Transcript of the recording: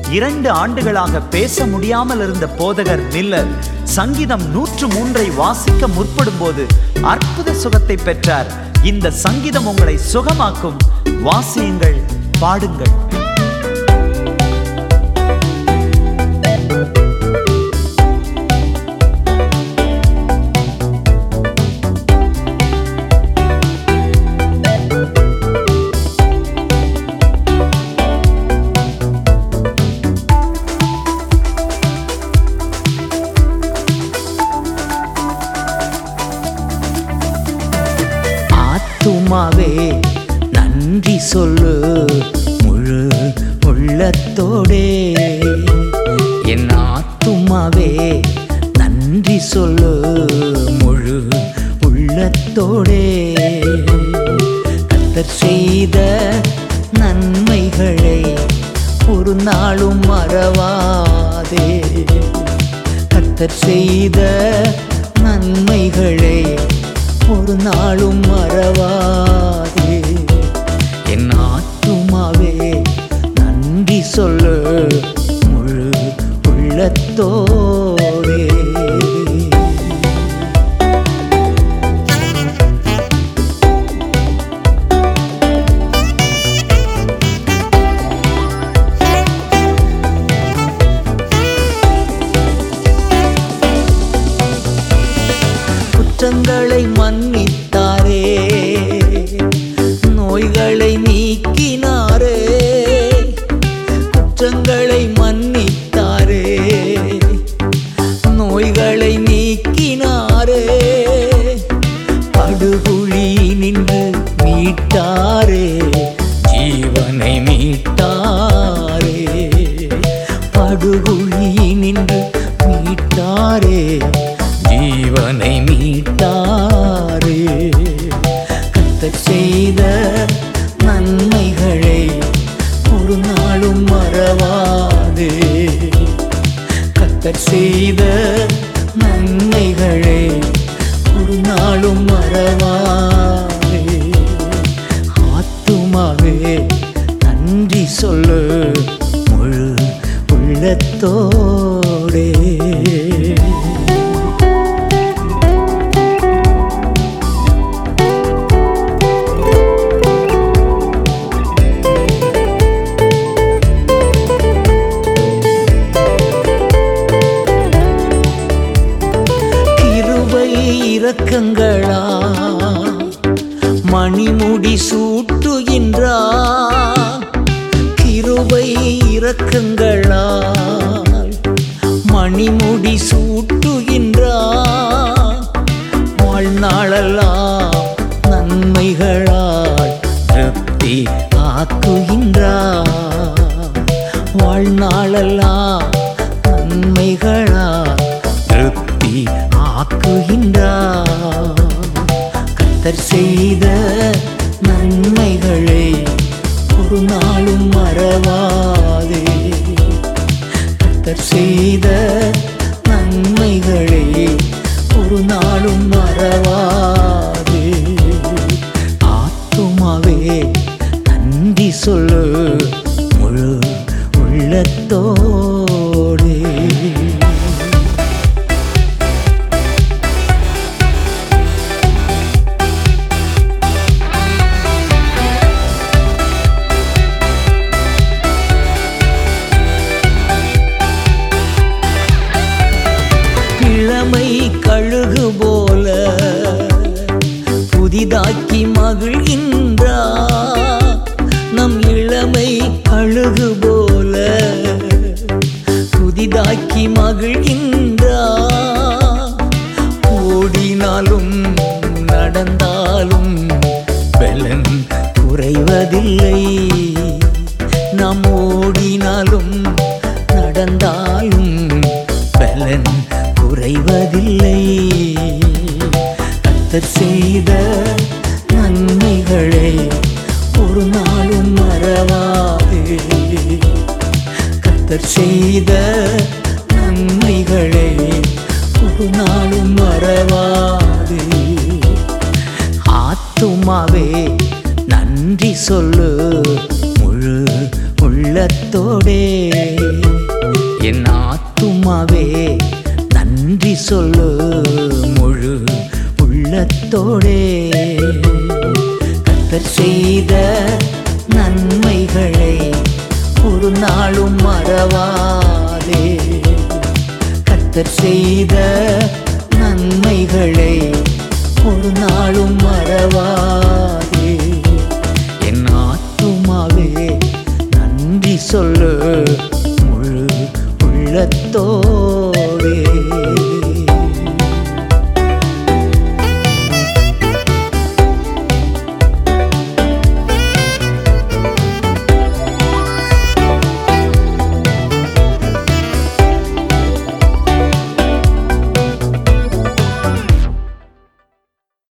இரண்டு ஆண்டுகளாக பேச முடியாமல் இருந்த போதகர் மில்லர் சங்கீதம் நூற்று மூன்றை வாசிக்க முற்படும் போது அற்புத சுகத்தை பெற்றார் இந்த சங்கீதம் உங்களை சுகமாக்கும் வாசியுங்கள் பாடுங்கள் ஆத்துமாவே நன்றி சொல்லு முழு உள்ளத்தோடே என் ஆத்துமாவே நன்றி சொல்லு முழு உள்ளத்தோடே கத்தர் செய்த நன்மைகளை ஒரு நாளும் மறவாதே கத்தர் செய்த நன்மைகளை ஒரு நாளும் மறவாதே என் ஆத்துமாவே நன்றி சொல்லு முழு உள்ளத்தோடே குற்றங்களை மன்னித்தாரே நோய்களை நீக்கினாரே குற்றங்களை மன்னித்தாரே நோய்களை நீக்கினாரே படுகுழி நின்று மீட்டாரே ஜீவனை மீட்டாரே படுகுழி நின்று மீட்டாரே ஜீவனை மீட்டாரே கத்தர் செய்த நன்மைகளை ஒரு நாளும் மறவாதே கத்தர் செய்த நன்மைகளை ஒரு நாளும் மறவாதே ஆத்துமாவே நன்றி சொல்லு முழு உள்ளத்தோடே கிருபை இரக்கங்களா மணிமுடி சூட்டுகின்றார் கிருபை இரக்கங்களா மணிமுடி சூட்டுகின்றார் வாழ்நாளெல்லாம் நன்மைகளால் திருப்தி ஆக்குகின்றார் வாழ்நாளெல்லாம் நன்மைகளால் திருப்தி ஆக்குகின்றார் கத்தர் செய்த நன்மைகளை ஒரு நாளும் மறவாதே கத்தர் செய்த நன்மைகளை ஒரு நாளும் மறவாதே ஆத்துமாவே நன்றி சொல்லு முழு உள்ளத்தோடே இளமை கழுகு போல புதிதாக்கி மகிழ்கின்றார் நம் இளமை கழுகு போல புதிதாக்கி மகிழ்கின்றார் ஓடினாலும் நடந்தாலும் பலன் குறைவதில்லை நாம் ஓடினாலும் நடந்தாலும் பலன் குறைவதில்லை கத்தர் செய்த நன்மைகளை ஒரு நாளும் மறவாதே கத்தர் செய்த நன்மைகளை ஒரு நாளும் மறவாதே ஆத்துமாவே நன்றி சொல்லு முழு உள்ளத்தோடே என் ஆத்துமாவே நன்றி சொல்லு முழு உள்ளத்தோடே கத்தர் செய்த நன்மைகளை ஒரு நாளும் மறவாதே கத்தர் செய்த நன்மைகளை ஒரு நாளும் மறவா